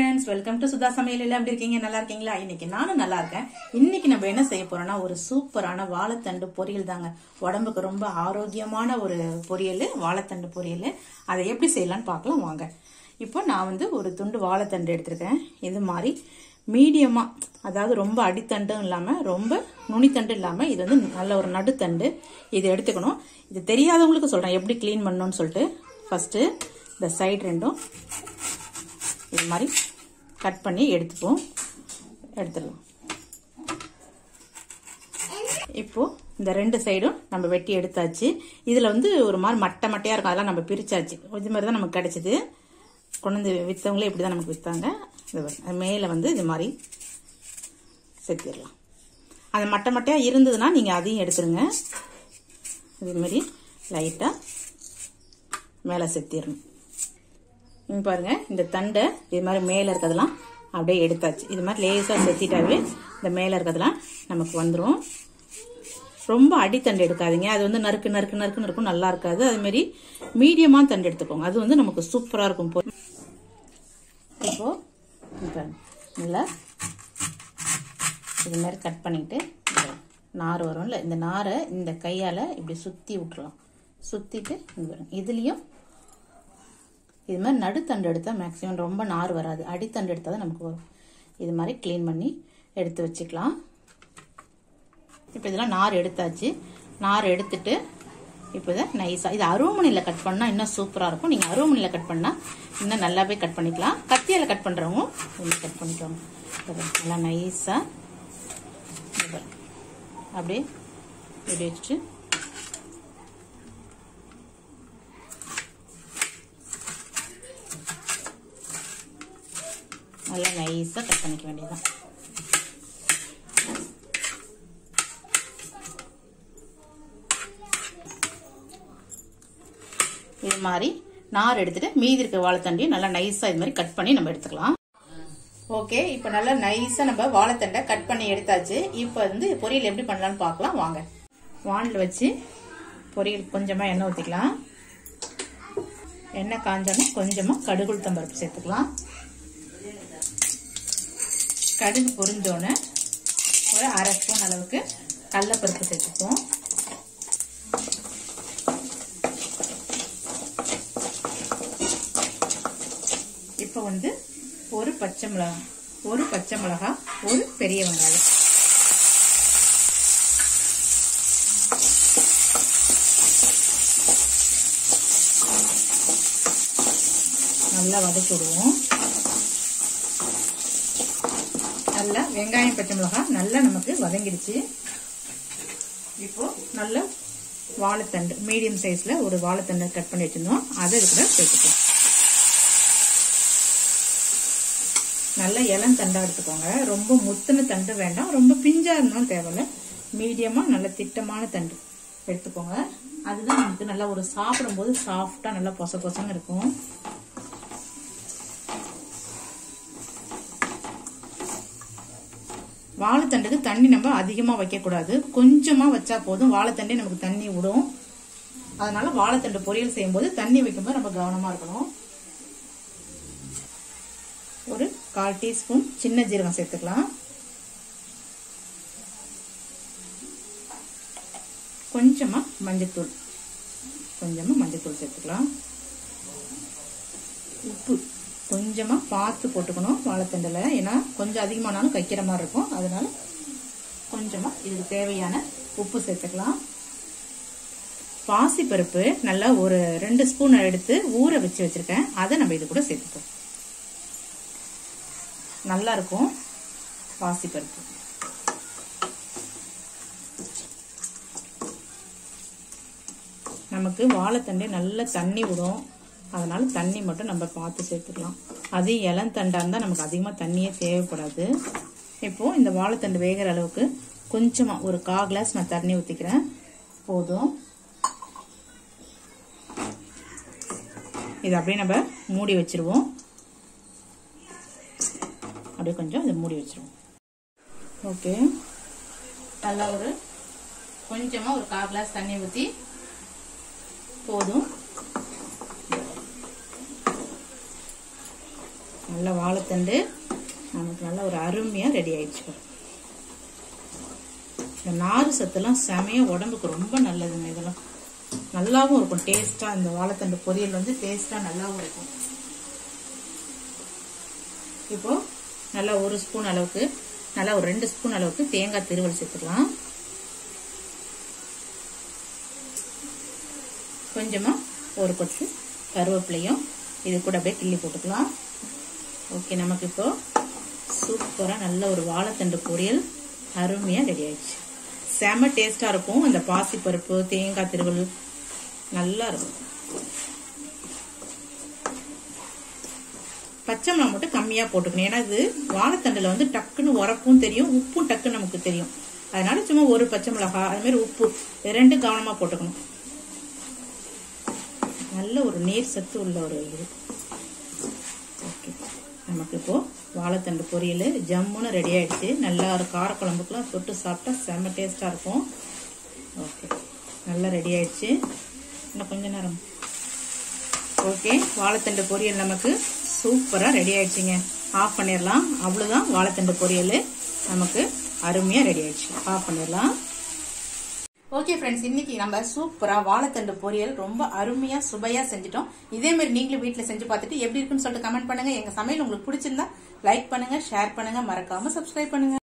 Friends welcome to Sudha சமையல் எல்லாம் எப்படி இருக்கீங்க நல்லா இருக்கீங்களா இன்னைக்கு நானும் நல்லா இருக்கேன் இன்னைக்கு நம்ம என்ன செய்ய போறோம்னா ஒரு சூப்பரான வாழைத்தண்டு பொரியல் தாங்க உடம்புக்கு ரொம்ப ஆரோக்கியமான ஒரு பொரியல் வாழைத்தண்டு பொரியல் அதை எப்படி செய்யலாம்னு பார்க்கலாம் வாங்க இப்போ நான் வந்து ஒரு துண்டு வாழைத்தண்டு எடுத்திருக்கேன் இது மாதிரி மீடியமா அதாவது ரொம்ப அடித்தண்டும் இல்லாம ரொம்ப நுனித்தண்டு இல்லாம இது வந்து நல்ல ஒரு நடுத்தண்டு இது எடுத்துக்கணும் இது தெரியாதவங்களுக்கு சொல்றேன் எப்படி க்ளீன் பண்ணணும்னு சொல்லிட்டு ஃபர்ஸ்ட் இந்த சைடு ரெண்டும் இது மாதிரி கட் பண்ணி எடுத்துப்போம் எடுத்துடலாம் இப்போ இந்த ரெண்டு சைடும் நம்ம வெட்டி எடுத்தாச்சு இதுல வந்து ஒரு மாதிரி மட்டை மட்டையா இருக்கும் அதெல்லாம் நம்ம பிரிச்சாச்சு இது மாதிரி தான் நமக்கு கிடைச்சது கொண்டு வந்து வித்தவங்களே இப்படி தான் நமக்கு வித்தாங்க இது பாருங்க. அது மேலே வந்து இது மாதிரி செத்திடலாம் அது மட்டை மட்டையா இருந்ததுன்னா நீங்க அதையும் எடுத்துருங்க இது மாதிரி லைட்டா மேலே செத்திடணும் இங்க பாருங்க இந்த தண்டை இது மாதிரி மேலே இருக்கிறதெல்லாம் அப்படியே எடுத்தாச்சு இது மாதிரி லேசாக செத்திட்டாவே இந்த மேலே இருக்கிறதெல்லாம் நமக்கு வந்துடும் ரொம்ப அடித்தண்டு எடுக்காதீங்க அது வந்து நறுக்கு நறுக்கு நறுக்குன்னு இருக்கும் நல்லா இருக்காது அது மாதிரி மீடியமாக தண்டு எடுத்துக்கோங்க அது வந்து நமக்கு சூப்பராக இருக்கும் போ இப்போ இப்போ நல்லா இது மாதிரி கட் பண்ணிட்டு இந்த நார் வரும்ல இந்த நாரை இந்த கையால் இப்படி சுற்றி விட்டுறலாம் சுற்றிட்டு இங்க பாருங்க இதுலேயும் இது மாதிரி நடுத்தண்டு எடுத்தால் மேக்ஸிமம் ரொம்ப நார் வராது அடித்தண்டு எடுத்தால் தான் நமக்கு வரும் இது மாதிரி க்ளீன் பண்ணி எடுத்து வச்சுக்கலாம் இப்போ இதெல்லாம் நார் எடுத்தாச்சு நார் எடுத்துட்டு இப்போ இதை நைஸாக இது அருவமனையில் கட் பண்ணால் இன்னும் சூப்பராக இருக்கும் நீங்கள் அருவமனையில் கட் பண்ணால் இன்னும் நல்லாவே கட் பண்ணிக்கலாம் கத்தியால் கட் பண்ணுறவங்க இன்னும் கட் பண்ணிக்கோங்க இது பாருங்க, நல்லா நைஸாக அப்படியே இப்படி வச்சுட்டு நல்லா நைஸாக கட் பண்ணிக்க வேண்டியதுதான் இது மாதிரி நார் எடுத்துட்டு மீதி இருக்க வாழைத்தண்டையும் நல்லா நைஸாக இது மாதிரி கட் பண்ணி நம்ம எடுத்துக்கலாம் ஓகே இப்போ நல்லா நைஸாக நம்ம வாழைத்தண்டை கட் பண்ணி எடுத்தாச்சு இப்போ வந்து பொரியல் எப்படி பண்ணலாம்னு பார்க்கலாம் வாங்க வானில் வச்சு பொரியல் கொஞ்சமாக எண்ணெய் ஊற்றிக்கலாம் எண்ணெய் காஞ்சோன்னா கொஞ்சமாக கடுகுளுத்தம் பருப்பு சேர்த்துக்கலாம் கடுகு பொரிஞ்சோன்னே ஒரு அரை ஸ்பூன் அளவுக்கு கடலப்பருப்பு சேர்த்துப்போம் இப்போ வந்து ஒரு பச்சை மிளகா ஒரு பச்சை மிளகா ஒரு பெரிய வெங்காயம் நல்லா வதக்கி விடுவோம் நல்லா வெங்காயம் பச்சை மிளகாய் நல்லா நமக்கு வதங்கிடுச்சு இப்போ நல்ல வாழைத்தண்டு மீடியம் சைஸ்ல ஒரு வாழைத்தண்டை கட் பண்ணி வச்சிருந்தோம் அதை இதுக்குள்ள சேர்த்துக்கலாம் நல்ல இளம் தண்டா எடுத்துக்கோங்க ரொம்ப முத்துன தண்டு வேண்டாம் ரொம்ப பிஞ்சா இருந்தாலும் தேவையில்ல மீடியமா நல்ல திட்டமான தண்டு எடுத்துக்கோங்க அதுதான் நமக்கு நல்லா ஒரு சாப்பிடும்போது சாஃப்டா நல்லா பொச பொசன்னு இருக்கும் வாழைத்தண்டுக்கு தண்ணி நம்ம அதிகமாக வைக்கக்கூடாது கொஞ்சமாக வச்சா போதும் வாழைத்தண்டே நமக்கு தண்ணி விடும் அதனால வாழைத்தண்டு பொரியல் செய்யும்போது தண்ணி வைக்கும்போது நம்ம கவனமாக இருக்கணும் ஒரு கால் டீஸ்பூன் சின்ன ஜீரகம் சேர்த்துக்கலாம் கொஞ்சமா மஞ்சத்தூள் கொஞ்சமா மஞ்சத்தூள் சேர்த்துக்கலாம் உப்பு கொஞ்சமா பார்த்து போட்டுக்கணும் வாழைத்தண்டில் ஏன்னா கொஞ்சம் அதிகமானாலும் கைக்கிற மாதிரி இருக்கும் அதனால கொஞ்சமா இதுக்கு தேவையான உப்பு சேர்த்துக்கலாம் பாசிப்பருப்பு நல்லா ஒரு ரெண்டு ஸ்பூன் எடுத்து ஊற வச்சு வச்சிருக்கேன் அதை நம்ம இது கூட சேர்த்துப்போம் நல்லா இருக்கும் பாசிப்பருப்பு நமக்கு வாழைத்தண்டே நல்ல தண்ணி விடும் அதனால தண்ணி மட்டும் நம்ம பார்த்து சேர்த்துக்கலாம் அது இளந்தண்டா இருந்தால் நமக்கு அதிகமாக தண்ணியே தேவைப்படாது இப்போ இந்த வாழைத்தண்டு வேகிற அளவுக்கு கொஞ்சமாக ஒரு கா கிளாஸ் நான் தண்ணி ஊற்றிக்கிறேன் போதும் இது அப்படியே நம்ம மூடி வச்சிருவோம் அப்படியே கொஞ்சம் இதை மூடி வச்சிருவோம் ஓகே நல்லா ஒரு கொஞ்சமாக ஒரு கா கிளாஸ் தண்ணி ஊற்றி போதும் நல்ல வாழைத்தண்டு நமக்கு நல்ல ஒரு அருமையாக ரெடி ஆயிடுச்சு பாருங்க. இந்த நாறு சத்துலாம் செமையா உடம்புக்கு ரொம்ப நல்லதுங்க இதெல்லாம் நல்லாவும் இருக்கும் டேஸ்டா இந்த வாழைத்தண்டு பொரியல் வந்து டேஸ்டா நல்லாவும் இருக்கும் இப்போ நல்லா ஒரு ஸ்பூன் அளவுக்கு நல்லா ஒரு ரெண்டு ஸ்பூன் அளவுக்கு தேங்காய் திருவல் சேர்த்துக்கலாம் கொஞ்சமா ஒரு கொத்து கருவேப்பிலையும் இது கூட அப்படியே கிள்ளி போட்டுக்கலாம் ஓகே நமக்கு இப்போ சூப்பரா நல்ல ஒரு வாழைத்தண்டு பொரியல் அருமையா ரெடி ஆயிடுச்சு செம டேஸ்டா இருக்கும் அந்த பாசிப்பருப்பு தேங்காய் திருவல் நல்லா இருக்கும் பச்சை மிளகா மட்டும் கம்மியா போட்டுக்கணும் ஏன்னா இது வாழைத்தண்டுல வந்து டக்குன்னு உரப்பும் தெரியும் உப்பும் டக்குன்னு நமக்கு தெரியும் அதனால சும்மா ஒரு பச்சை மிளகா அது மாதிரி உப்பு இது ரெண்டும் கவனமா போட்டுக்கணும் நல்ல ஒரு நீர் சத்து உள்ள ஒரு இது ஓகே நமக்கு இப்போ வாழைத்தண்டு பொரியல் ஜம்முன்னு ரெடி ஆயிடுச்சு நல்லா ஒரு காரக்குழம்புக்குலாம் தொட்டு சாப்பிட்டா செம்ம டேஸ்டா இருக்கும் ஓகே நல்லா ரெடி ஆயிடுச்சு இன்னும் கொஞ்ச நேரம் ஓகே வாழைத்தண்டு பொரியல் நமக்கு சூப்பரா ரெடி ஆயிடுச்சுங்க ஆஃப் பண்ணிடலாம் அவ்வளவுதான் வாழைத்தண்டு பொரியல் நமக்கு அருமையா ரெடி ஆயிடுச்சு ஆஃப் பண்ணிடலாம் ஓகே ஃப்ரெண்ட்ஸ் இன்னைக்கு நம்ம சூப்பரா வாழைத்தண்டு பொரியல் ரொம்ப அருமையா சுவையா செஞ்சுட்டோம் இதே மாதிரி நீங்களும் வீட்ல செஞ்சு பார்த்துட்டு எப்படி இருக்குன்னு சொல்லிட்டு கமெண்ட் பண்ணுங்க எங்க சமையல் உங்களுக்கு பிடிச்சிருந்தா லைக் பண்ணுங்க ஷேர் பண்ணுங்க மறக்காம சப்ஸ்கிரைப் பண்ணுங்க